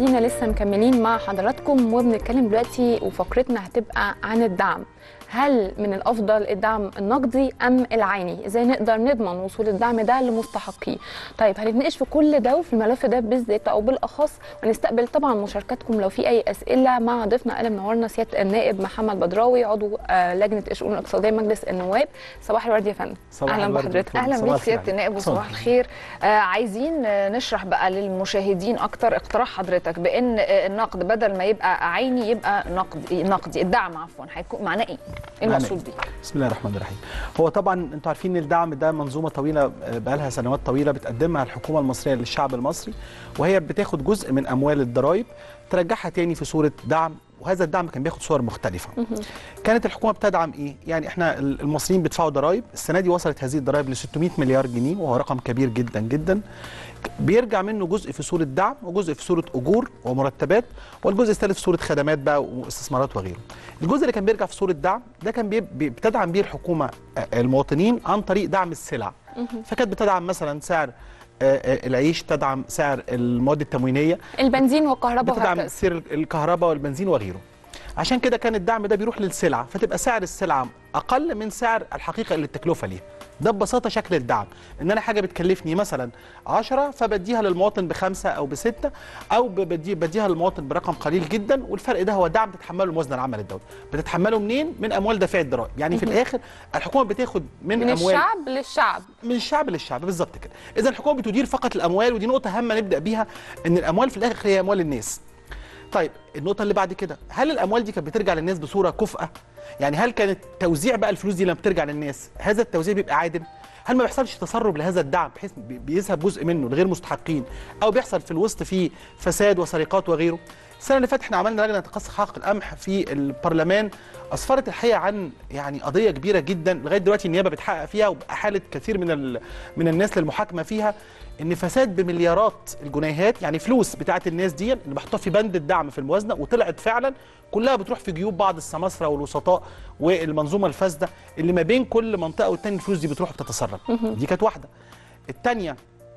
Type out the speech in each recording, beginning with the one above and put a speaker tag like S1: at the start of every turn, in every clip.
S1: مشاهدينا لسه مكملين مع حضراتكم وبنتكلم دلوقتي وفقرتنا هتبقى عن الدعم هل من الافضل الدعم النقدي ام العيني ازاي نقدر نضمن وصول الدعم ده لمستحقيه طيب هنتناقش في كل ده وفي الملف ده بالذات او بالاخص ونستقبل طبعا مشاركاتكم لو في اي اسئله مع ضيفنا اللي منورنا سياده النائب محمد بدراوي عضو آه، لجنه الشؤون الاقتصاديه مجلس النواب صباح الورد يا فندم
S2: صباح
S1: اهلا
S2: الورد
S1: بحضرتك
S2: والفل.
S3: اهلا
S2: صباح
S3: بيك سياده
S2: الخير.
S3: النائب
S2: صباح
S3: وصباح الخير آه عايزين آه، نشرح بقى للمشاهدين اكتر اقتراح حضرتك بان آه، النقد بدل ما يبقى عيني يبقى نقدي نقدي الدعم عفوا هيكون معناه ايه؟ ايه
S2: معناه
S3: المقصود
S2: إيه؟
S3: بيه؟
S2: بسم الله الرحمن الرحيم هو طبعا انتوا عارفين ان الدعم ده منظومه طويله آه، بقالها سنوات طويله بتقدمها الحكومه المصريه للشعب المصري وهي بتاخد جزء من اموال الضرائب ترجعها تاني في صوره دعم وهذا الدعم كان بياخد صور مختلفه كانت الحكومه بتدعم ايه يعني احنا ال- المصريين بيدفعوا ضرائب السنه دي وصلت هذه الضرائب ل 600 مليار جنيه وهو رقم كبير جدا جدا بيرجع منه جزء في صوره دعم وجزء في صوره اجور ومرتبات والجزء الثالث في صوره خدمات بقى واستثمارات وغيره الجزء اللي كان بيرجع في صوره دعم ده كان بي- بي- بتدعم بيه الحكومه آه، المواطنين عن طريق دعم السلع فكانت بتدعم مثلا سعر آه، آه، العيش تدعم سعر المواد التموينيه
S1: البنزين والكهرباء
S2: بتدعم
S1: وهكذا
S2: سعر الكهرباء والبنزين وغيره عشان كده كان الدعم ده بيروح للسلعه فتبقى سعر السلعه اقل من سعر الحقيقه اللي التكلفه ليها ده ببساطه شكل الدعم ان انا حاجه بتكلفني مثلا 10 فبديها للمواطن بخمسه او بسته او بدي بديها للمواطن برقم قليل جدا والفرق ده هو دعم تتحمله الموازنه العامه للدوله بتتحمله منين من اموال دافعي الضرائب يعني في الاخر الحكومه بتاخد من,
S1: من
S2: اموال
S1: الشعب للشعب
S2: من الشعب للشعب بالظبط كده اذا الحكومه بتدير فقط الاموال ودي نقطه هامه نبدا بيها ان الاموال في الاخر هي اموال الناس طيب النقطه اللي بعد كده هل الاموال دي كانت بترجع للناس بصوره كفءه يعني هل كانت توزيع بقى الفلوس دي لما بترجع للناس هذا التوزيع بيبقى عادل هل ما بيحصلش تسرب لهذا الدعم بحيث بي- بيذهب جزء منه لغير مستحقين او بيحصل في الوسط فيه فساد وسرقات وغيره السنه اللي فاتت احنا عملنا لجنه تقصي حقائق القمح في البرلمان اسفرت الحقيقه عن يعني قضيه كبيره جدا لغايه دلوقتي النيابه بتحقق فيها وحاله كثير من ال... من الناس للمحاكمه فيها ان فساد بمليارات الجنيهات يعني فلوس بتاعه الناس دي اللي محطوطه في بند الدعم في الموازنه وطلعت فعلا كلها بتروح في جيوب بعض السماسره والوسطاء والمنظومه الفاسده اللي ما بين كل منطقه والتانيه الفلوس دي بتروح وبتتسرب دي كانت واحده الثانيه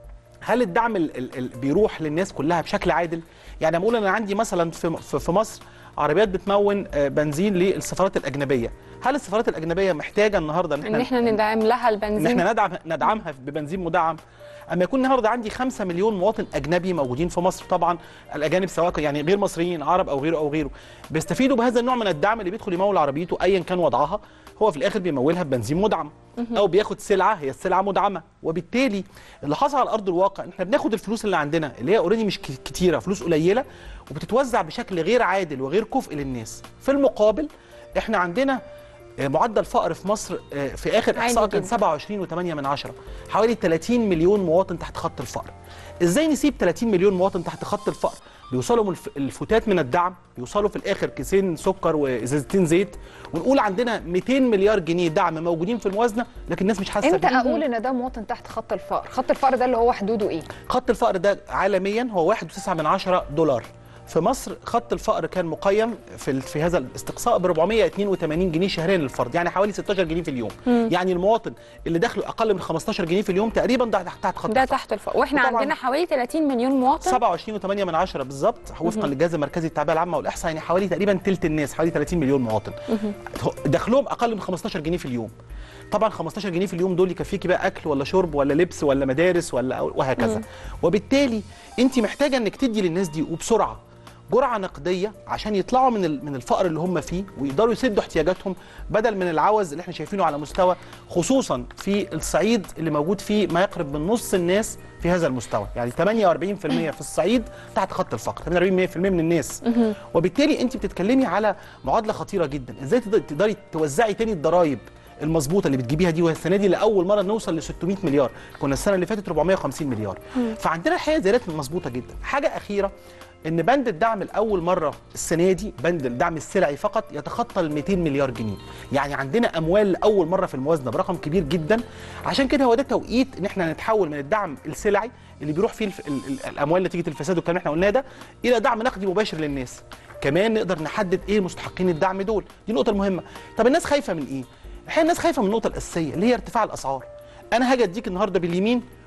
S2: هل الدعم ال ال ال بيروح للناس كلها بشكل عادل؟ يعني بقول انا عندي مثلا في في في مصر عربيات بتمون آه، بنزين للسفارات الاجنبيه، هل السفارات الاجنبيه محتاجه النهارده
S1: ان احنا ندعم لها
S2: ان
S1: البنزين
S2: احنا ندعم ندعمها ببنزين مدعم اما يكون النهارده عندي 5 مليون مواطن اجنبي موجودين في مصر طبعا الاجانب سواء كان- يعني غير مصريين عرب او غيره او غيره بيستفيدوا بهذا النوع من الدعم اللي بيدخل يمول عربيته ايا كان وضعها هو في الاخر بيمولها ببنزين مدعم او بياخد سلعه هي السلعه مدعمه وبالتالي اللي حصل على ارض الواقع ان احنا بناخد الفلوس اللي عندنا اللي هي اوريدي مش ك- كتيره فلوس قليله وبتتوزع بشكل غير عادل وغير كفء للناس في المقابل احنا عندنا آه، معدل فقر في مصر آه، في اخر
S1: عالي
S2: احصاء كان
S1: جدا.
S2: 27 و8 من عشرة حوالي 30 مليون مواطن تحت خط الفقر ازاي نسيب 30 مليون مواطن تحت خط الفقر بيوصلوا من الف- الفتات من الدعم بيوصلوا في الاخر كيسين سكر وازازتين زيت ونقول عندنا 200 مليار جنيه دعم موجودين في الموازنه لكن الناس مش حاسه
S3: امتى
S2: بيه.
S3: اقول ان ده مواطن تحت خط الفقر؟ خط الفقر ده اللي هو حدوده ايه؟
S2: خط الفقر ده عالميا هو 1.9 من عشرة دولار في مصر خط الفقر كان مقيم في ال- في هذا الاستقصاء ب 482 جنيه شهريا للفرد يعني حوالي 16 جنيه في اليوم يعني المواطن اللي دخله اقل من 15 جنيه في اليوم تقريبا ده تحت تحت خط
S1: ده
S2: الفقر
S1: تحت الفقر واحنا
S2: وطبعاً
S1: عندنا حوالي 30 مليون مواطن
S2: 27 و8 من عشرة بالظبط وفقا للجهاز المركزي للتعبئه العامه والاحصاء يعني حوالي تقريبا ثلث الناس حوالي 30 مليون مواطن دخلهم اقل من 15 جنيه في اليوم طبعا 15 جنيه في اليوم دول يكفيكي بقى اكل ولا شرب ولا لبس ولا مدارس ولا وهكذا وبالتالي انت محتاجه انك تدي للناس دي وبسرعه جرعه نقديه عشان يطلعوا من ال- من الفقر اللي هم فيه ويقدروا يسدوا احتياجاتهم بدل من العوز اللي احنا شايفينه على مستوى خصوصا في الصعيد اللي موجود فيه ما يقرب من نص الناس في هذا المستوى يعني 48% في الصعيد تحت خط الفقر 48% من الناس وبالتالي انت بتتكلمي على معادله خطيره جدا ازاي تقدري- تقدري توزعي تاني الضرايب المظبوطه اللي بتجيبيها دي وهي السنه دي لاول مره نوصل ل 600 مليار كنا السنه اللي فاتت 450 مليار فعندنا الحقيقه زيادات مظبوطه جدا حاجه اخيره ان بند الدعم لاول مره السنه دي بند الدعم السلعي فقط يتخطى ال 200 مليار جنيه يعني عندنا اموال لاول مره في الموازنه برقم كبير جدا عشان كده هو ده توقيت ان احنا نتحول من الدعم السلعي اللي بيروح فيه الف... ال... ال... الاموال نتيجه الفساد والكلام اللي احنا قلناه ده الى دعم نقدي مباشر للناس كمان نقدر نحدد ايه مستحقين الدعم دول دي النقطه المهمه طب الناس خايفه من ايه الحقيقه الناس خايفه من النقطه الاساسيه اللي هي ارتفاع الاسعار انا هاجي اديك النهارده باليمين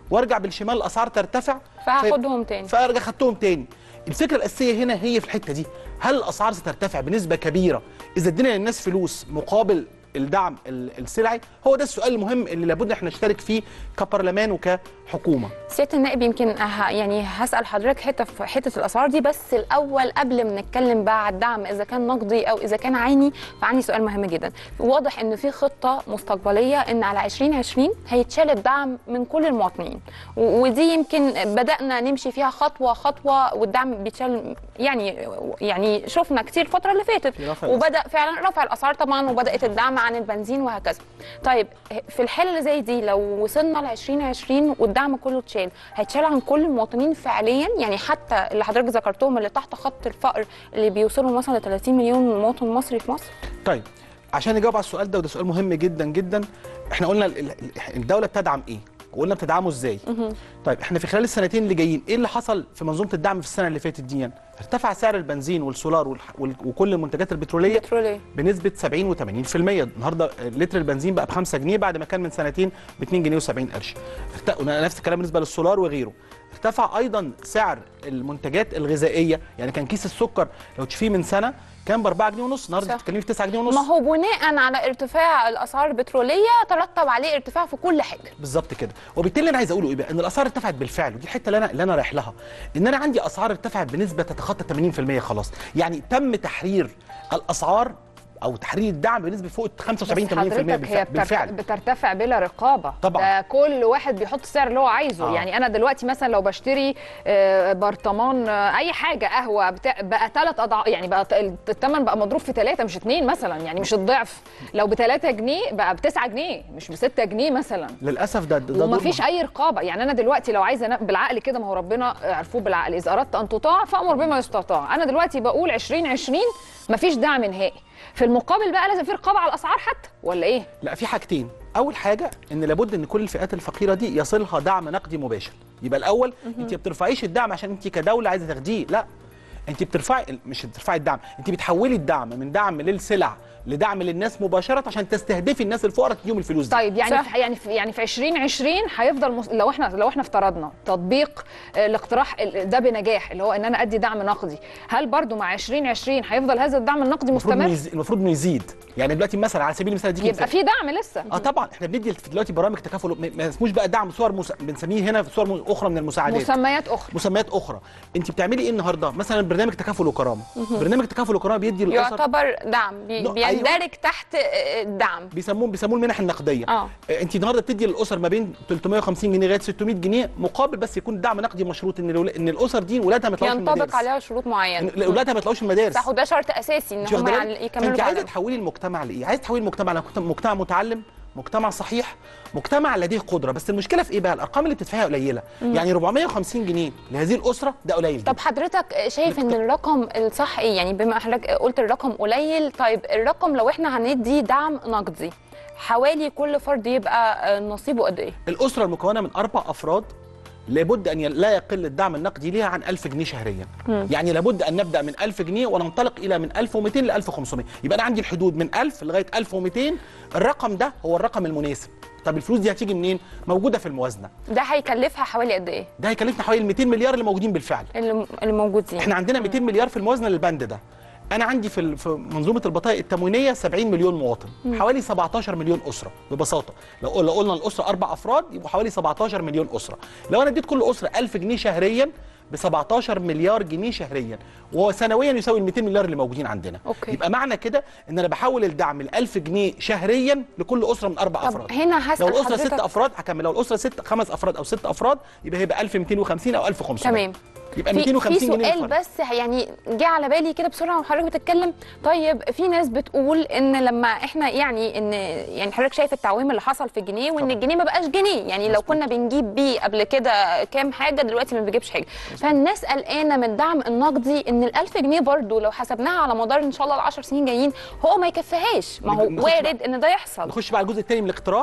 S2: وارجع بالشمال الاسعار ترتفع
S1: فهاخدهم تاني
S2: فارجع خدتهم تاني الفكره الاساسيه هنا هي في الحته دي هل الاسعار سترتفع بنسبه كبيره اذا ادينا للناس فلوس مقابل الدعم ال- السلعي هو ده السؤال المهم اللي لابد احنا نشترك فيه كبرلمان وكحكومه
S1: سياده النائب يمكن ه- يعني هسال حضرتك حته في حته الاسعار دي بس الاول قبل ما نتكلم بقى على الدعم اذا كان نقدي او اذا كان عيني فعندي سؤال مهم جدا واضح ان في خطه مستقبليه ان على 2020 هيتشال الدعم من كل المواطنين و- ودي يمكن بدانا نمشي فيها خطوه خطوه والدعم بيتشال يعني يعني شفنا كتير الفتره اللي فاتت
S2: في رفع
S1: وبدا فعلا رفع الاسعار طبعا وبدات الدعم عن البنزين وهكذا طيب في الحاله اللي زي دي لو وصلنا ل 2020 والدعم كله اتشال هيتشال عن كل المواطنين فعليا يعني حتى اللي حضرتك ذكرتهم اللي تحت خط الفقر اللي بيوصلوا مثلا ل 30 مليون مواطن مصري في مصر
S2: طيب عشان نجاوب على السؤال ده وده سؤال مهم جدا جدا احنا قلنا ال- ال- الدوله بتدعم ايه وقلنا بتدعمه ازاي طيب احنا في خلال السنتين اللي جايين ايه اللي حصل في منظومه الدعم في السنه اللي فاتت دي ارتفع سعر البنزين والسولار والح- وال- وكل المنتجات البتروليه
S1: بتروليه
S2: بنسبه 70 و80% النهارده لتر البنزين بقى ب 5 جنيه بعد ما كان من سنتين ب 2 جنيه و70 قرش ارت- نفس الكلام بالنسبه للسولار وغيره ارتفع ايضا سعر المنتجات الغذائيه يعني كان كيس السكر لو تشوفيه من سنه كان ب 4 جنيه ونص النهارده
S1: صح.
S2: بتتكلمي في 9 جنيه ونص
S1: ما هو بناء على ارتفاع الاسعار البتروليه ترتب عليه ارتفاع في كل حاجه
S2: بالظبط كده وبالتالي انا عايز اقوله ايه بقى ان الاسعار ارتفعت بالفعل ودي الحته اللي انا اللي انا رايح لها ان انا عندي اسعار ارتفعت بنسبه تتخطى 80% خلاص يعني تم تحرير الاسعار او تحرير الدعم بنسبه فوق 75
S3: بس
S2: 80%
S3: حضرتك هي
S2: بالفعل,
S3: بترت-
S2: بالفعل.
S3: بترتفع بلا رقابه
S2: طبعاً.
S3: ده كل واحد بيحط السعر اللي هو عايزه
S2: آه.
S3: آه. يعني انا دلوقتي مثلا لو بشتري آه، برطمان آه، اي حاجه قهوه بتاع بقى ثلاث اضعاف يعني بقى ت- الثمن بقى مضروب في ثلاثه مش اثنين مثلا يعني مش الضعف لو ب 3 جنيه بقى ب 9 جنيه مش ب 6 جنيه مثلا
S2: للاسف ده ده دور
S3: ومفيش
S2: مهم.
S3: اي رقابه يعني انا دلوقتي لو عايزه أنا- بالعقل كده ما هو ربنا عرفوه بالعقل اذا اردت ان تطاع فامر بما يستطاع انا دلوقتي بقول 2020 مفيش دعم نهائي في المقابل بقى لازم في رقابه على الاسعار حتى ولا ايه
S2: لا في حاجتين اول حاجه ان لابد ان كل الفئات الفقيره دي يصلها دعم نقدي مباشر يبقى الاول انت ما بترفعيش الدعم عشان انت كدوله عايزه تاخديه لا انت بترفعي مش بترفعي الدعم انت بتحولي الدعم من دعم للسلع لدعم للناس مباشره عشان تستهدفي الناس الفقراء تديهم الفلوس دي
S3: طيب يعني
S1: صح.
S3: في يعني في يعني في 2020 هيفضل مس... لو احنا لو احنا افترضنا تطبيق آه، الاقتراح ال- ده بنجاح اللي هو ان انا ادي دعم نقدي هل برضو مع 2020 هيفضل هذا الدعم النقدي
S2: المفروض انه
S3: مستمر
S2: يزيد المفروض انه يزيد يعني دلوقتي مثلا على سبيل المثال اديكي
S3: يبقى
S2: مثال.
S3: في دعم لسه
S2: اه طبعا احنا بندي دلوقتي برامج تكافل ما- ما اسموش بقى دعم صور مس... بنسميه هنا صور م- اخرى من المساعدات
S3: مسميات اخرى
S2: مسميات اخرى انت بتعملي ايه النهارده مثلا برنامج تكافل وكرامه برنامج تكافل وكرامه بيدي للاسر
S1: يعتبر دعم بي
S2: لا،
S1: بيندرج تحت آه، الدعم
S2: بيسموه بيسموه المنح النقديه
S1: اه
S2: انت النهارده بتدي للاسر ما بين 350 جنيه لغايه 600 جنيه مقابل بس يكون دعم نقدي مشروط ان الولا- ان الاسر دي ولادها ما يطلعوش من
S1: ينطبق
S2: المدارس
S1: عليها شروط معينه
S2: إن اولادها ما يطلعوش من المدارس
S1: صح وده شرط اساسي ان
S2: انت
S1: هم
S2: واخده
S1: يعل-
S2: بالك؟
S1: يكملوا
S2: فانت عايزه
S1: تعليم
S2: تحولي المجتمع لايه عايزه تحولي المجتمع لمجتمع مجتمع متعلم مجتمع صحيح مجتمع لديه قدره بس المشكله في ايه بقى الارقام اللي بتدفعها قليله يعني 450 جنيه لهذه الاسره ده قليل
S1: طب حضرتك شايف ان الرقم الصح ايه يعني بما حضرتك قلت الرقم قليل طيب الرقم لو احنا هندي دعم نقدي حوالي كل فرد يبقى آه، نصيبه قد ايه
S2: الاسره المكونه من اربع افراد لابد ان ي- لا يقل الدعم النقدي ليها عن 1000 جنيه شهريا يعني لابد ان نبدا من 1000 جنيه وننطلق الى من 1200 ل 1500 يبقى انا عندي الحدود من 1000 لغايه 1200 الرقم ده هو الرقم المناسب طب الفلوس دي هتيجي منين موجوده في الموازنه
S1: ده هيكلفها حوالي قد ايه
S2: ده هيكلفنا حوالي 200 مليار اللي موجودين بالفعل
S1: اللي اللي موجودين
S2: احنا عندنا 200 مليار في الموازنه للبند ده انا عندي في ال- في منظومه البطائق التموينيه 70 مليون مواطن حوالي 17 مليون اسره ببساطه لو لو قلنا الاسره اربع افراد يبقوا حوالي 17 مليون اسره لو انا اديت كل اسره 1000 جنيه شهريا ب 17 مليار جنيه شهريا وهو سنويا يساوي ال 200 مليار اللي موجودين عندنا
S1: أوكي.
S2: يبقى معنى كده ان انا بحول الدعم ال 1000 جنيه شهريا لكل اسره من اربع
S1: طب
S2: افراد
S1: هنا هسأل
S2: لو الاسره
S1: حضرتك-
S2: ست افراد هكمل لو الاسره ست خمس افراد او ست افراد يبقى هيبقى 1250 او 1500
S1: تمام
S2: يبقى
S1: في
S2: 250
S1: في
S2: جنيه
S1: سؤال
S2: الفرد.
S1: بس يعني جه على بالي كده بسرعه وحضرتك بتتكلم طيب في ناس بتقول ان لما احنا يعني ان يعني حضرتك شايف التعويم اللي حصل في الجنيه وان
S2: طبعا.
S1: الجنيه ما بقاش جنيه يعني لو كنا بنجيب بيه قبل كده كام حاجه دلوقتي ما بيجيبش حاجه فالناس قلقانه من الدعم النقدي ان ال1000 جنيه برضو لو حسبناها على مدار ان شاء الله ال10 سنين جايين هو ما يكفيهاش ما هو
S2: نخش بقى-
S1: وارد ان ده يحصل
S2: نخش بقى على الجزء الثاني من الاقتراح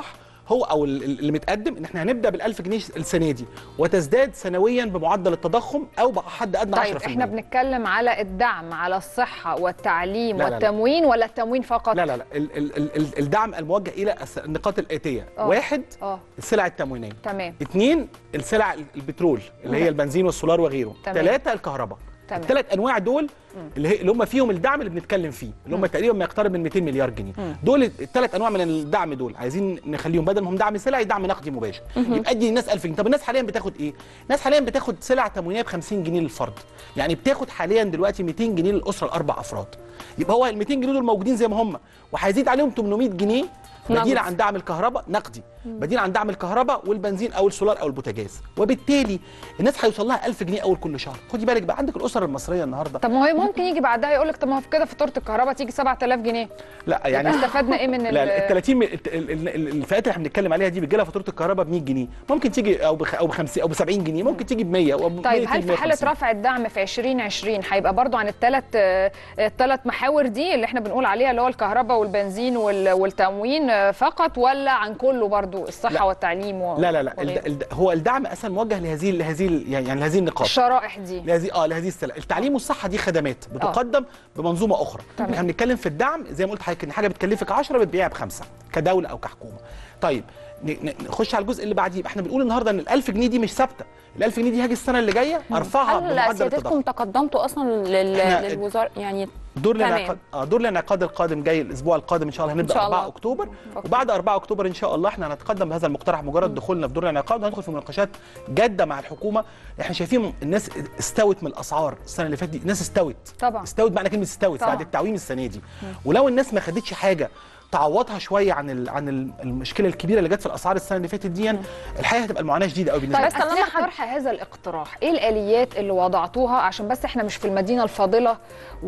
S2: هو او ال- ال- اللي متقدم ان احنا هنبدا بال 1000 جنيه السنه دي وتزداد سنويا بمعدل التضخم او بحد ادنى 10%
S3: طيب احنا بنتكلم على الدعم على الصحه والتعليم
S2: لا، لا، لا.
S3: والتموين ولا التموين فقط
S2: لا لا لا ال- ال- ال- ال- الدعم الموجه الى الس- النقاط الاتيه
S3: آه.
S2: واحد
S3: اه
S2: السلع التموينيه
S3: تمام
S2: اثنين السلع البترول اللي هي البنزين والسولار وغيره
S3: تمام.
S2: ثلاثه الكهرباء
S3: تمام.
S2: الثلاث انواع دول اللي, هي اللي هم فيهم الدعم اللي بنتكلم فيه اللي هم تقريبا ما يقترب من 200 مليار جنيه دول الثلاث انواع من الدعم دول عايزين نخليهم بدل ما هم دعم سلعي دعم نقدي مباشر يبقى ادي الناس 1000 جنيه طب الناس حاليا بتاخد ايه الناس حاليا بتاخد سلع تموينيه ب 50 جنيه للفرد يعني بتاخد حاليا دلوقتي 200 جنيه للاسره الاربع افراد يبقى هو ال 200 جنيه دول موجودين زي ما هم وهيزيد عليهم 800 جنيه بديل
S1: نقدي.
S2: عن دعم الكهرباء نقدي بديل عن دعم الكهرباء والبنزين او السولار او البوتاجاز وبالتالي الناس هيوصل لها 1000 جنيه اول كل شهر خدي بالك بقى عندك الاسر المصريه النهارده
S3: طب ما هو ممكن يجي بعدها يقول لك طب ما هو في كده فاتوره الكهرباء تيجي 7000 جنيه
S2: لا
S3: يعني
S2: يعني
S3: استفدنا ايه من
S2: لا لا ال
S3: ال
S2: 30 من- الت- ال- ال- ال- الفئات اللي احنا بنتكلم عليها دي بتجي لها فاتوره الكهرباء ب 100 جنيه ممكن تيجي او بخ او ب 50 او ب 70 جنيه ممكن تيجي ب 100 او ب
S3: طيب
S2: 100
S3: هل في حاله
S2: 150.
S3: رفع الدعم في 2020 هيبقى برضو عن الثلاث الثلاث محاور دي اللي احنا بنقول عليها اللي هو الكهرباء والبنزين وال- والتموين آه، فقط ولا عن كله برضو الصحه
S2: لا.
S3: والتعليم و...
S2: لا لا لا
S3: وغيره؟
S2: الد- الد- هو الدعم اصلا موجه لهذه لهذه ال- يعني يعني لهذه النقاط
S3: الشرائح دي
S2: لهذه اه لهذه السلع التعليم والصحه دي خدمات بتقدم بمنظومه اخرى
S3: تمام.
S2: احنا بنتكلم في الدعم زي ما قلت لحضرتك ان حاجه بتكلفك 10 بتبيعها بخمسه كدوله او كحكومه طيب ن- ن- نخش على الجزء اللي بعديه يبقى احنا بنقول النهارده ان ال 1000 جنيه دي مش ثابته ال 1000 جنيه دي هاجي السنه اللي جايه ارفعها
S1: هل
S2: بمعدل
S1: سيادتكم
S2: التضخم
S1: تقدمتوا اصلا لل...
S2: إحنا-
S1: للوزاره يعني
S2: دور
S1: تمام.
S2: الانعقاد اه دور الانعقاد القادم جاي الاسبوع القادم ان شاء الله هنبدا
S1: إن شاء
S2: 4
S1: الله.
S2: اكتوبر
S1: أوكي.
S2: وبعد 4 اكتوبر ان شاء الله احنا هنتقدم بهذا المقترح مجرد دخولنا في دور الانعقاد وهندخل في مناقشات جاده مع الحكومه احنا شايفين الناس استوت من الاسعار السنه اللي فاتت دي الناس استوت
S3: طبعا.
S2: استوت معنى كلمه استوت
S3: طبعا.
S2: بعد التعويم السنه دي ولو الناس ما خدتش حاجه تعوضها شويه عن ال... عن ال- المشكله الكبيره اللي جت في الاسعار السنه اللي فاتت دي الحقيقه هتبقى المعاناه شديده قوي بالنسبه
S3: طيب
S2: لنا.
S1: بس
S3: اثناء
S1: طالما حد-
S3: طرح هذا الاقتراح ايه الاليات اللي وضعتوها عشان بس احنا مش في المدينه الفاضله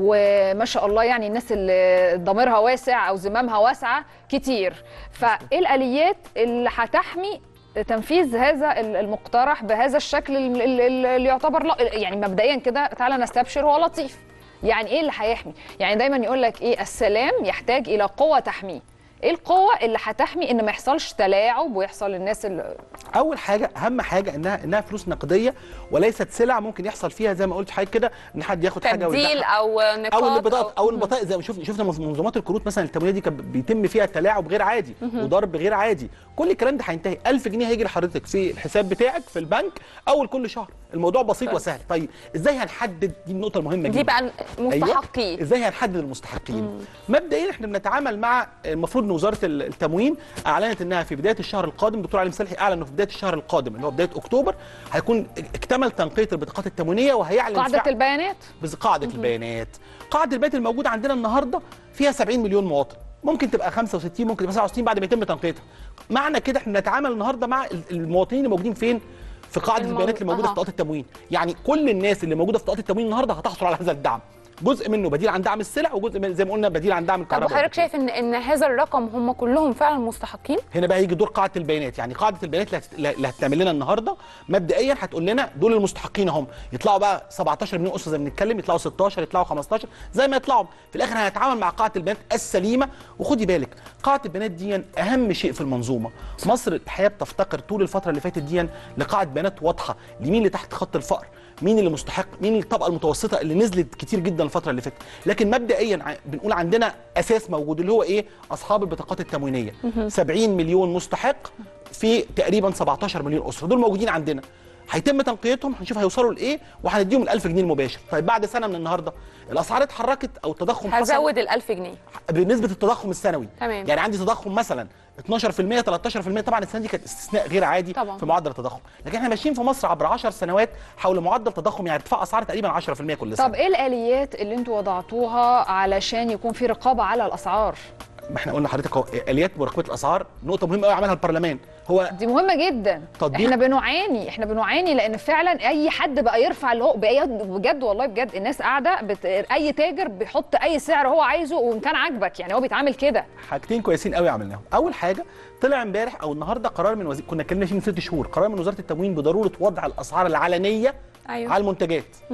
S3: وما شاء الله يعني الناس اللي ضميرها واسع او زمامها واسعه كتير فايه الاليات اللي هتحمي تنفيذ هذا ال- المقترح بهذا الشكل ال- ال- ال- اللي يعتبر لا- يعني مبدئيا كده تعالى نستبشر هو لطيف يعني ايه اللي هيحمي يعني دايما يقول لك ايه السلام يحتاج الى قوه تحميه ايه القوه اللي هتحمي ان ما يحصلش تلاعب ويحصل الناس اللي
S2: اول حاجه اهم حاجه انها انها فلوس نقديه وليست سلع ممكن يحصل فيها زي ما قلت حضرتك كده ان حد ياخد حاجه
S1: تبديل
S2: ويبيعها.
S1: او نقاط
S2: او البطاقه او البطاقه زي ما شفنا شفنا منظومات الكروت مثلا التمويليه دي كان بيتم فيها تلاعب غير عادي وضرب غير عادي كل الكلام ده هينتهي 1000 جنيه هيجي لحضرتك في الحساب بتاعك في البنك اول كل شهر الموضوع بسيط
S1: طيب.
S2: وسهل طيب ازاي هنحدد دي النقطه المهمه جدا
S1: دي بقى مستحقيه
S2: أيوة. ازاي هنحدد المستحقين مبدئيا احنا بنتعامل مع المفروض ان وزاره التموين اعلنت انها في بدايه الشهر القادم دكتور علي مصلحي اعلن انه في بدايه الشهر القادم اللي هو بدايه اكتوبر هيكون اكتمل تنقيه البطاقات التموينيه وهيعلن
S3: قاعده
S2: فعلا-
S3: البيانات
S2: بس قاعده البيانات قاعده البيانات الموجوده عندنا النهارده فيها 70 مليون مواطن ممكن تبقى 65 ممكن تبقى 67 بعد ما يتم تنقيتها معنى كده احنا نتعامل النهارده مع ال- المواطنين اللي موجودين فين في قاعده
S1: المو-
S2: البيانات اللي موجوده
S1: أها.
S2: في بطاقات التموين يعني كل الناس اللي موجوده في بطاقات التموين النهارده هتحصل على هذا الدعم جزء منه بديل عن دعم السلع وجزء من زي ما قلنا بديل عن دعم
S1: طب
S2: الكهرباء
S1: وحضرتك شايف ان ان هذا الرقم هم كلهم فعلا مستحقين
S2: هنا بقى يجي دور قاعده البيانات يعني قاعده البيانات اللي هت- اللي هتعمل لنا النهارده مبدئيا هتقول لنا دول المستحقين هم يطلعوا بقى 17 مليون اسره زي ما بنتكلم يطلعوا 16 يطلعوا 15 زي ما يطلعوا في الاخر هنتعامل مع قاعده البيانات السليمه وخدي بالك قاعده البيانات دي اهم شيء في المنظومه مصر الحقيقه بتفتقر طول الفتره اللي فاتت دي لقاعده بيانات واضحه لمين اللي تحت خط الفقر مين اللي مستحق مين الطبقه المتوسطه اللي نزلت كتير جدا الفتره اللي فاتت لكن مبدئيا ع- بنقول عندنا اساس موجود اللي هو ايه اصحاب البطاقات التموينيه 70 مليون مستحق في تقريبا 17 مليون اسره دول موجودين عندنا هيتم تنقيتهم هنشوف هيوصلوا لايه وهنديهم ال 1000 جنيه المباشر طيب بعد سنه من النهارده الاسعار اتحركت او التضخم حصل
S1: هزود ال 1000 جنيه
S2: بنسبه التضخم السنوي
S1: تمام.
S2: يعني عندي تضخم مثلا 12% 13% طبعا السنه دي كانت استثناء غير عادي
S1: طبعا.
S2: في معدل التضخم لكن احنا ماشيين في مصر عبر 10 سنوات حول معدل تضخم يعني ارتفاع اسعار تقريبا 10% كل سنه
S3: طب ايه الاليات اللي انتوا وضعتوها علشان يكون في رقابه على الاسعار
S2: ما احنا قلنا لحضرتك اهو اليات مراقبه الاسعار نقطه مهمه قوي عملها البرلمان هو
S3: دي مهمه جدا
S2: تطبيق.
S3: احنا بنعاني احنا بنعاني لان فعلا اي حد بقى يرفع اللي هو بقى بجد والله بجد الناس قاعده بت... اي تاجر بيحط اي سعر هو عايزه وان كان عاجبك يعني هو بيتعامل كده
S2: حاجتين كويسين قوي عملناهم اول حاجه طلع امبارح او النهارده قرار من وزير كنا اتكلمنا فيه من ست شهور قرار من وزاره التموين بضروره وضع الاسعار العلنيه
S1: أيوة.
S2: على المنتجات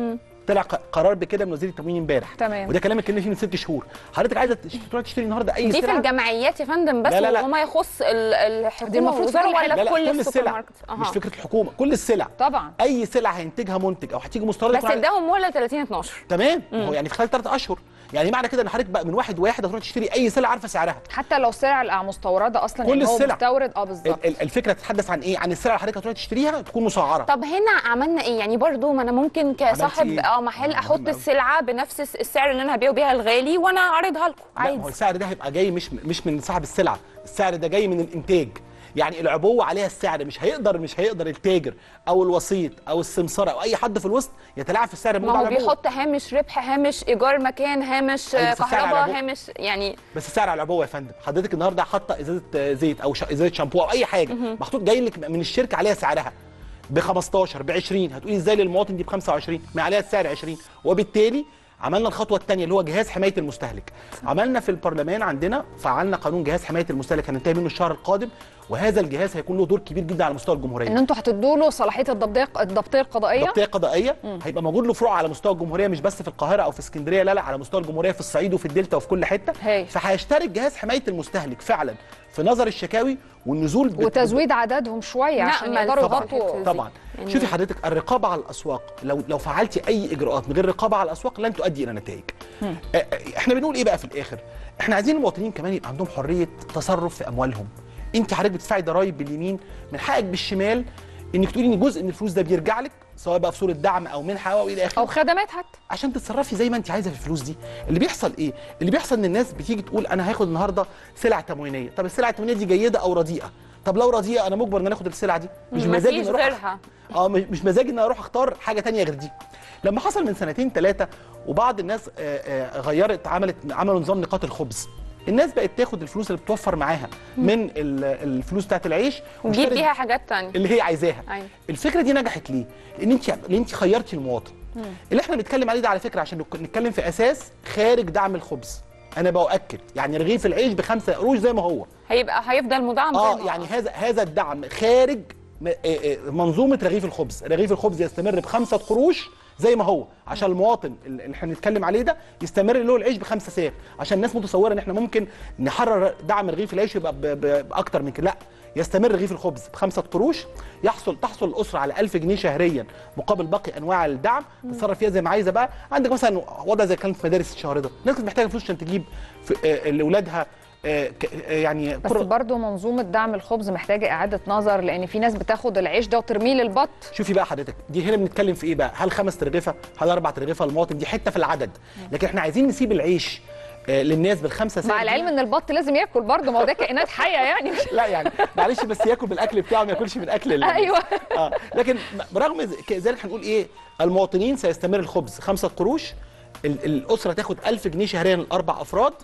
S2: طلع ق- قرار بكده من وزير التموين امبارح
S3: تمام.
S2: وده كلام اتكلمنا فيه من ست شهور حضرتك عايزه تش- تروح تشتري النهارده اي
S1: دي في
S2: سلعه
S1: الجمعيات يا فندم بس
S2: لا، لا، لا.
S1: وما يخص ال- الحكومه
S3: دي المفروض
S1: والوزاره
S3: كل
S1: ولا
S3: حاجة.
S2: لا لا
S1: كل
S2: كل
S1: السوبر
S2: السلع
S1: ماركت
S2: مش فكره الحكومه كل السلع
S3: طبعا
S2: اي سلعه هينتجها منتج او هتيجي مستورد
S1: بس
S2: يكون على-
S1: اداهم مهله 30 12
S2: تمام ما هو يعني في خلال ثلاث اشهر يعني معنى كده ان حضرتك بقى من واحد واحد هتروح تشتري اي سلعه عارفه سعرها
S3: حتى لو سلع مستورده اصلا
S2: كل
S3: يعني هو
S2: السلع.
S3: مستورد اه بالظبط
S2: ال- ال- الفكره تتحدث عن ايه عن السلعه اللي حضرتك هتروح تشتريها تكون مسعره
S1: طب هنا عملنا ايه يعني برضو ما انا ممكن كصاحب
S2: إيه؟
S1: اه محل
S2: مهم
S1: احط
S2: أوي.
S1: السلعه بنفس الس- السعر اللي انا هبيعه بيها الغالي وانا اعرضها لكم
S2: لا ما هو
S1: عادي
S2: السعر ده هيبقى جاي مش مش من صاحب السلعه السعر ده جاي من الانتاج يعني العبوه عليها السعر مش هيقدر مش هيقدر التاجر او الوسيط او السمسره او اي حد في الوسط يتلاعب في السعر الموجود
S1: ما هو
S2: على العبوه
S1: بيحط هامش ربح هامش ايجار مكان هامش
S2: أيوة،
S1: آه،
S2: بس السعر على
S1: كهرباء
S2: العبوة.
S1: هامش يعني
S2: بس السعر على العبوه يا فندم حضرتك النهارده حاطه ازازه آه، زيت او ش- ازازه شامبو او اي حاجه محطوط جاي لك من الشركه عليها سعرها ب 15 ب 20 هتقولي ازاي للمواطن دي ب 25 ما عليها السعر 20 وبالتالي عملنا الخطوه الثانيه اللي هو جهاز حمايه المستهلك عملنا في البرلمان عندنا فعلنا قانون جهاز حمايه المستهلك هننتهي منه الشهر القادم وهذا الجهاز هيكون له دور كبير جدا على مستوى الجمهوريه
S3: ان انتوا هتدوا له صلاحيه الضبطيه الضبطيه القضائيه
S2: ضبطيه قضائيه هيبقى موجود له فروع على مستوى الجمهوريه مش بس في القاهره او في اسكندريه لا لا على مستوى الجمهوريه في الصعيد وفي الدلتا وفي كل حته
S3: هايل.
S2: فهيشترك جهاز حمايه المستهلك فعلا في نظر الشكاوي والنزول بت-
S3: وتزويد عددهم شويه عشان
S1: نأمل
S3: يقدروا
S1: طبعاً.
S3: يغطوا
S2: طبعا
S1: يعني-
S2: شوفي حضرتك الرقابه على الاسواق لو لو فعلتي اي اجراءات من غير رقابه على الاسواق لن تؤدي الى نتائج آه، آه، احنا بنقول ايه بقى في الاخر احنا عايزين المواطنين كمان يبقى عندهم حريه تصرف في اموالهم انت حضرتك بتدفعي ضرائب باليمين من حقك بالشمال انك تقولي ان جزء من الفلوس ده بيرجع لك سواء بقى في صوره دعم او منحه او الى اخره
S3: او خدمات حتى
S2: عشان تتصرفي زي ما انت عايزه في الفلوس دي اللي بيحصل ايه اللي بيحصل ان الناس بتيجي تقول انا هاخد النهارده سلع تموينيه طب السلع التموينيه دي جيده او رديئه طب لو رديئه انا مجبر ان انا اخد السلعه دي مش مزاجي
S1: مفيش
S2: ان اروح
S1: غيرها
S2: اه مش مش مزاجي ان أنا اروح اختار حاجه تانية غير دي لما حصل من سنتين ثلاثه وبعض الناس آه، آه، غيرت عملت عملوا نظام نقاط الخبز الناس بقت تاخد الفلوس اللي بتوفر معاها من ال- الفلوس بتاعت العيش
S1: وتجيب
S2: وتشتري
S1: بيها حاجات تانية
S2: اللي هي عايزاها
S1: أيوة.
S2: الفكره دي نجحت ليه لان انت لان انت خيرتي المواطن اللي احنا بنتكلم عليه ده على فكره عشان نك- نتكلم في اساس خارج دعم الخبز انا باكد يعني رغيف العيش بخمسة قروش زي ما هو
S1: هيبقى هيفضل مدعم زي
S2: اه
S1: ما هو.
S2: يعني هذا هذا الدعم خارج م- آه، آه، منظومه رغيف الخبز رغيف الخبز يستمر بخمسة قروش زي ما هو عشان المواطن اللي احنا بنتكلم عليه ده يستمر له العيش بخمسة ساغ عشان الناس متصوره ان احنا ممكن نحرر دعم رغيف العيش يبقى ب- ب- باكتر من كده لا يستمر رغيف الخبز بخمسة قروش يحصل تحصل الاسره على 1000 جنيه شهريا مقابل باقي انواع الدعم تتصرف فيها زي ما عايزه بقى عندك مثلا وضع زي كان في مدارس الشهر ده الناس كانت محتاجه فلوس عشان تجيب في- آه، لاولادها آه، ك- آه، يعني
S3: بس
S2: كرة-
S3: برضو منظومه دعم الخبز محتاجه اعاده نظر لان في ناس بتاخد العيش ده وترميه للبط
S2: شوفي بقى حضرتك دي هنا بنتكلم في ايه بقى هل خمس ترغيفه هل اربع ترغيفه المواطن دي حته في العدد لكن احنا عايزين نسيب العيش آه، للناس بالخمسه ساعة
S3: مع العلم ان البط لازم ياكل برضه ما هو ده كائنات حيه يعني
S2: لا يعني معلش بس ياكل بالاكل بتاعه ما ياكلش من اكل ال-
S3: ايوه
S2: اه لكن برغم ذ- ذلك هنقول ايه المواطنين سيستمر الخبز خمسة قروش ال- الاسره تاخد 1000 جنيه شهريا لاربع افراد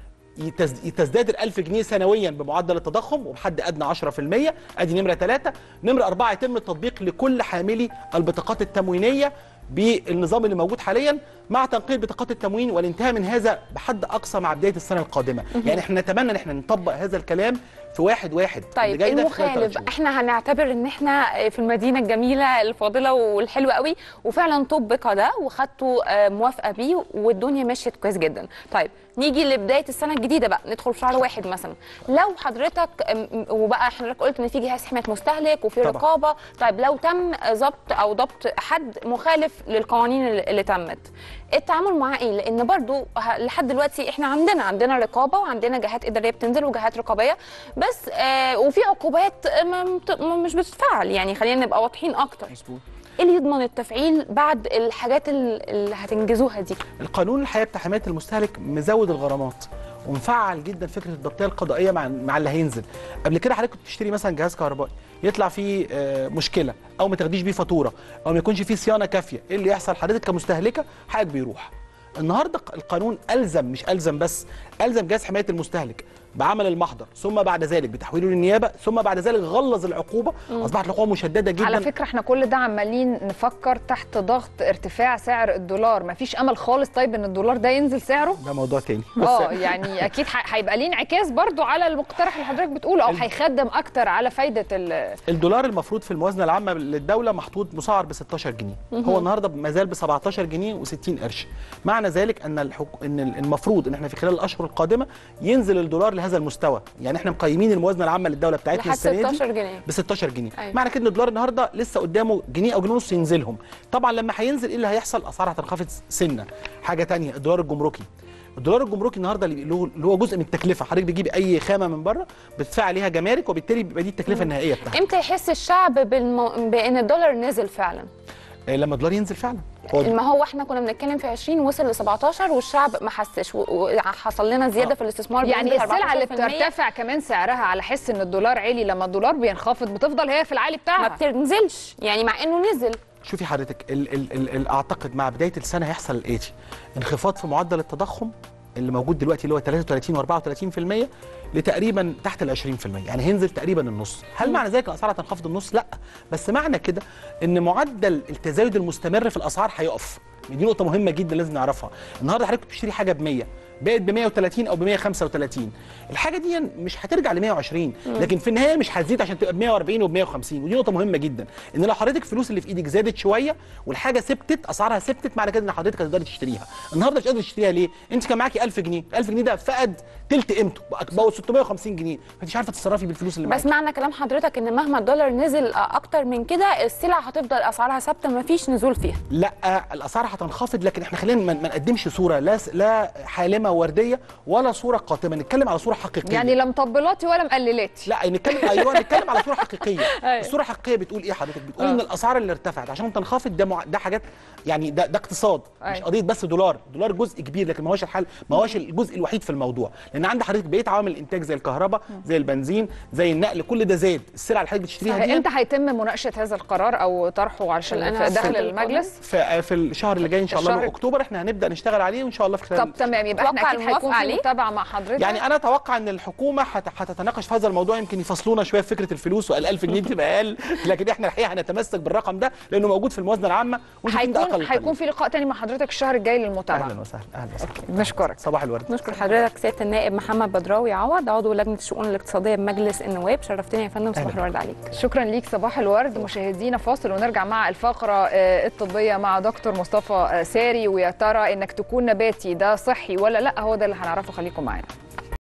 S2: يتز- تزداد ال 1000 جنيه سنويا بمعدل التضخم وبحد ادنى 10% ادي نمره ثلاثه نمره اربعه يتم التطبيق لكل حاملي البطاقات التموينيه بالنظام اللي موجود حاليا مع تنقية بطاقات التموين والانتهاء من هذا بحد اقصى مع بدايه السنه القادمه يعني احنا نتمنى ان احنا نطبق هذا الكلام في واحد واحد اللي
S1: طيب
S2: جاي ده في خلال ثلاث
S1: المخالف
S2: شهور.
S1: احنا هنعتبر ان احنا في المدينه الجميله الفاضله والحلوه قوي وفعلا طبق ده وخدتوا آه، موافقه بيه والدنيا مشيت كويس جدا طيب نيجي لبدايه السنه الجديده بقى ندخل في شهر واحد مثلا لو حضرتك أم، وبقى حضرتك قلت ان في جهاز حمايه مستهلك وفي
S2: طبعا.
S1: رقابه طيب لو تم ضبط او ضبط حد مخالف للقوانين اللي اللي تمت التعامل معاه ايه لان برضو ه- لحد دلوقتي احنا عندنا عندنا رقابه وعندنا جهات اداريه بتنزل وجهات رقابيه بس آه وفي عقوبات ما مت- ما مش بتتفعل يعني خلينا نبقى واضحين اكتر
S2: مظبوط
S1: ايه اللي يضمن التفعيل بعد الحاجات ال- اللي هتنجزوها دي
S2: القانون الحقيقه بتاع حمايه المستهلك مزود الغرامات ومفعل جدا فكره الضبطيه القضائيه مع مع اللي هينزل قبل كده حضرتك كنت تشتري مثلا جهاز كهربائي يطلع فيه آه، مشكله او ما تاخديش بيه فاتوره او ما يكونش فيه صيانه كافيه ايه اللي يحصل حضرتك كمستهلكه حقك بيروح النهارده القانون الزم مش الزم بس الزم جهاز حمايه المستهلك بعمل المحضر ثم بعد ذلك بتحويله للنيابه ثم بعد ذلك غلظ العقوبه اصبحت العقوبه مشدده جدا
S3: على فكره احنا كل ده عمالين نفكر تحت ضغط ارتفاع سعر الدولار مفيش امل خالص طيب ان الدولار ده ينزل سعره
S2: ده موضوع تاني
S3: اه يعني اكيد ح- هيبقى ليه انعكاس برضو على المقترح اللي حضرتك بتقوله او
S2: ال-
S3: هيخدم اكتر على فايده ال
S2: الدولار المفروض في الموازنه العامه للدوله محطوط مسعر ب 16 جنيه هو النهارده ما زال ب 17 جنيه و60 قرش معنى ذلك ان الحك... ان المفروض ان احنا في خلال الاشهر القادمه ينزل الدولار لهذا المستوى يعني احنا مقيمين الموازنه العامه للدوله بتاعتنا
S1: لحد
S2: السنه دي
S1: 16 جنيه
S2: ب 16 جنيه
S1: أيوة.
S2: معنى كده ان الدولار النهارده لسه قدامه جنيه او جنيه ونص ينزلهم طبعا لما هينزل ايه اللي هيحصل الاسعار هتنخفض سنه حاجه تانية الدولار الجمركي الدولار الجمركي النهارده اللي هو- اللي هو جزء من التكلفه حضرتك بتجيب اي خامه من بره بتدفع عليها جمارك وبالتالي بيبقى دي التكلفه النهائيه بتاعتها
S1: امتى يحس الشعب بالمو... بان الدولار نزل فعلا
S2: آه، لما الدولار ينزل فعلا هو
S1: ما هو احنا كنا بنتكلم في 20 وصل ل 17 والشعب ما حسش و- وحصل لنا زياده
S2: آه.
S1: في الاستثمار
S3: يعني
S1: بنسبة
S3: السلعه اللي
S1: 14%.
S3: بترتفع كمان سعرها على حس ان الدولار عالي لما الدولار بينخفض بتفضل هي في العالي
S1: ما
S3: بتاعها
S1: بتنزلش يعني مع انه نزل
S2: شوفي حضرتك ال ال ال ال اعتقد مع بدايه السنه هيحصل الاتي انخفاض في معدل التضخم اللي موجود دلوقتي اللي هو 33 و34% لتقريبا تحت ال 20% يعني هينزل تقريبا النص هل معنى ذلك الاسعار هتنخفض النص لا بس معنى كده ان معدل التزايد المستمر في الاسعار هيقف دي نقطه مهمه جدا لازم نعرفها النهارده حضرتك بتشتري حاجه ب 100 بقت ب 130 او ب 135 الحاجه دي مش هترجع ل 120 لكن في النهايه مش هتزيد عشان تبقى ب 140 وب 150 ودي نقطه مهمه جدا ان لو حضرتك الفلوس اللي في ايدك زادت شويه والحاجه ثبتت اسعارها ثبتت معنى كده ان حضرتك هتقدري تشتريها النهارده مش قادره تشتريها ليه انت كان معاكي 1000 جنيه 1000 جنيه ده فقد تلت قيمته بقى بقوا 650 جنيه فانت مش عارفه تتصرفي بالفلوس اللي
S1: بس
S2: معاكي
S1: معنى كلام حضرتك ان مهما الدولار نزل اكتر من كده السلع هتفضل اسعارها ثابته ما فيش نزول فيها
S2: لا الاسعار هتنخفض لكن احنا خلينا ما ما نقدمش صوره لا لا حالمه ورديه ولا صوره قاتمه نتكلم على صوره حقيقيه
S3: يعني لا مطبلاتي ولا مقللاتي
S2: لا نتكلم ايوه نتكلم على صوره حقيقيه
S3: أيوة.
S2: الصوره الحقيقيه بتقول ايه حضرتك بتقول
S3: آه.
S2: ان الاسعار اللي ارتفعت عشان تنخفض ده مع... ده حاجات يعني ده ده اقتصاد مش
S3: أيوة.
S2: قضيه بس دولار دولار جزء كبير لكن ما هوش الحل ما هوش الجزء الوحيد في الموضوع لان عند حضرتك بقيه عوامل الانتاج زي الكهرباء زي البنزين زي النقل كل ده زاد السلع اللي حضرتك بتشتريها دي
S3: امتى هيتم مناقشه هذا القرار او طرحه علشان
S1: الأنهار
S3: في داخل
S1: الصيف
S3: المجلس
S2: في في الشهر اللي جاي ان شاء الله
S3: الشهر-
S2: من اكتوبر احنا هنبدا نشتغل عليه وان شاء الله في خلال
S3: طب تمام يبقى احنا
S1: تتوقع
S3: اكيد
S1: الموافقة
S3: هيكون في
S1: عليه؟
S3: متابعه مع حضرتك
S2: يعني انا اتوقع ان الحكومه هت- هتتناقش في هذا الموضوع يمكن يفصلونا شويه في فكره الفلوس وقال 1000 جنيه تبقى اقل لكن احنا الحقيقه هنتمسك بالرقم ده لانه موجود في الموازنه العامه وشايفين ده
S3: هيكون
S2: اقل
S3: هيكون
S2: قليل.
S3: في لقاء تاني مع حضرتك الشهر الجاي للمتابعه
S2: اهلا وسهلا اهلا وسهلا
S3: نشكرك
S2: صباح الورد
S1: نشكر حضرتك سياده النائب محمد بدراوي عوض عضو لجنه الشؤون الاقتصاديه بمجلس النواب شرفتني يا فندم صباح
S2: أهلا.
S1: الورد عليك
S3: شكرا ليك صباح الورد مشاهدينا فاصل ونرجع مع الفقره آه، الطبيه مع دكتور مصطفى آه، ساري ويا ترى انك تكون نباتي ده صحي ولا لا هو ده اللي هنعرفه خليكم معانا